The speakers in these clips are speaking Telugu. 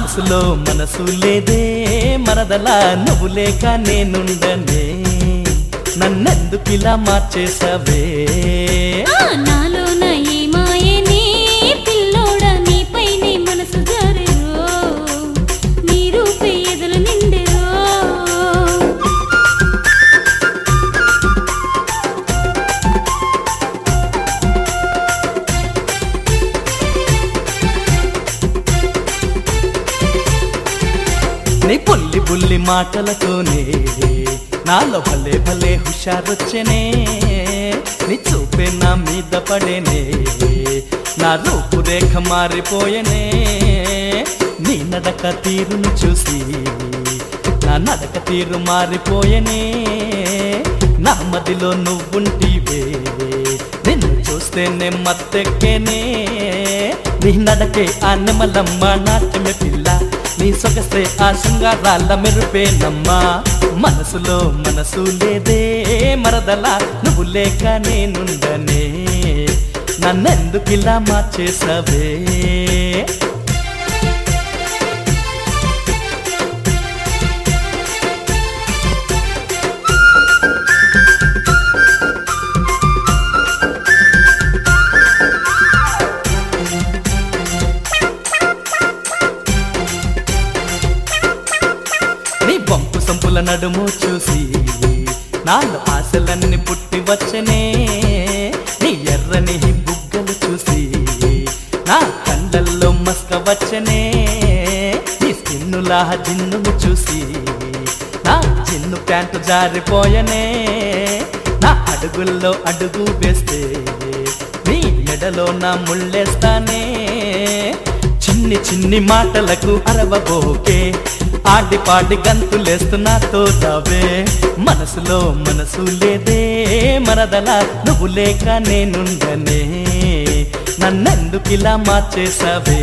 మనసులో మనసు లేదే మరదలా నువ్వు లేక నేనుండనే నన్నెందుకిలా మార్చేసావే ఆ నాలోన ఏ మాయనే పిల్లోడా నీపై నీ మనసు జారెరో నీ రూపే ఎదలు నిండెరో నీ పుల్లి బుల్లి మాటలతోనే నాలో భలే భలే హుషారొచ్చనే నీ చూపే నా మీద పడేనే నా రూపురేఖ మారిపోయనే నీ నడక తీరును చూసి నా నడక తీరు మారిపోయనే నా మదిలో నువ్వుంటివే నిన్ను చూస్తే నెమ్మత్తెక్కేనే నీ నడకే ఆ నెమలమ్మ నాట్యమే పిల్ల నీ సొగసే ఆ శృంగారాల మెరుపేనమ్మా మనసులో మనసు లేదే మరదలా నువ్వు లేక నేనుండనే నన్నెందుకిలా మార్చేసావే నీ బొంపు సంపుల నడుము చూసి నాలో ఆశలన్నీ పుట్టి వచ్చనే నీ ఎర్రని బుగ్గలు చూసి నా కండల్లో మస్క వచ్చనే నీ స్కిన్నులా జిన్నును చూసి నా జిన్ను ప్యాంటు జారిపోయనే నా అడుగుల్లో అడుగు వేస్తే నీ మెడలో నా ముళ్ళేస్తానే చిన్ని చిన్ని మాటలకు అరవబోకే ఆడి పాడి గంతులేస్తున్నాతో దావే మనసులో మనసు లేదే మరదలా నువ్వు లేక నేనుండనే నన్నెందుకిలా మార్చేసావే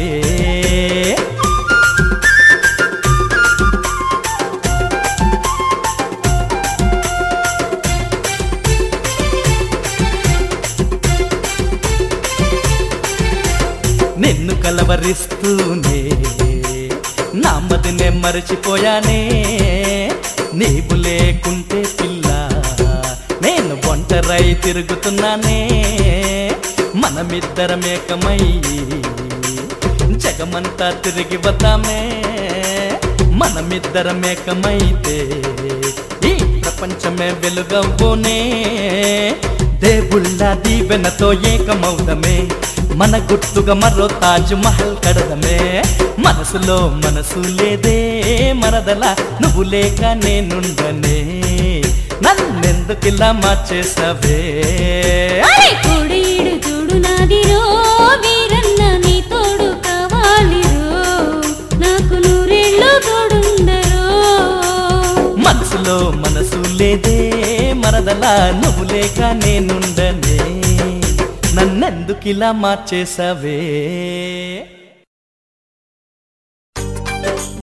నిన్ను కలవరిస్తూనే నా మదినే మరచిపోయానే నీవు లేకుంటే పిల్ల నేను ఒంటరై తిరుగుతున్నానే మనమిద్దరమేకమై జగమంతా తిరిగి వద్దామే మనమిద్దరమేకమైతే ఈ ప్రపంచమే వెలుగవ్వునే దేవుళ్ళ దీవెనతో ఏకమౌదమే మన గుర్తుగా మరో తాజ్ మహల్ కడదమే మనసులో మనసు లేదే మరదలా నువ్వు లేక నేనుండనే నన్నెందుకిలా మార్చేసావే అరే కోడేడు చూడు నాదిరో వీరన్న నీ తోడు కావాలిరో నాకు నూరేళ్ళు తోడుండరో మనసులో మనసు లేదే మరదలా నువ్వు లేక నేనుండనే నన్నెందుకిలా మార్చేసావే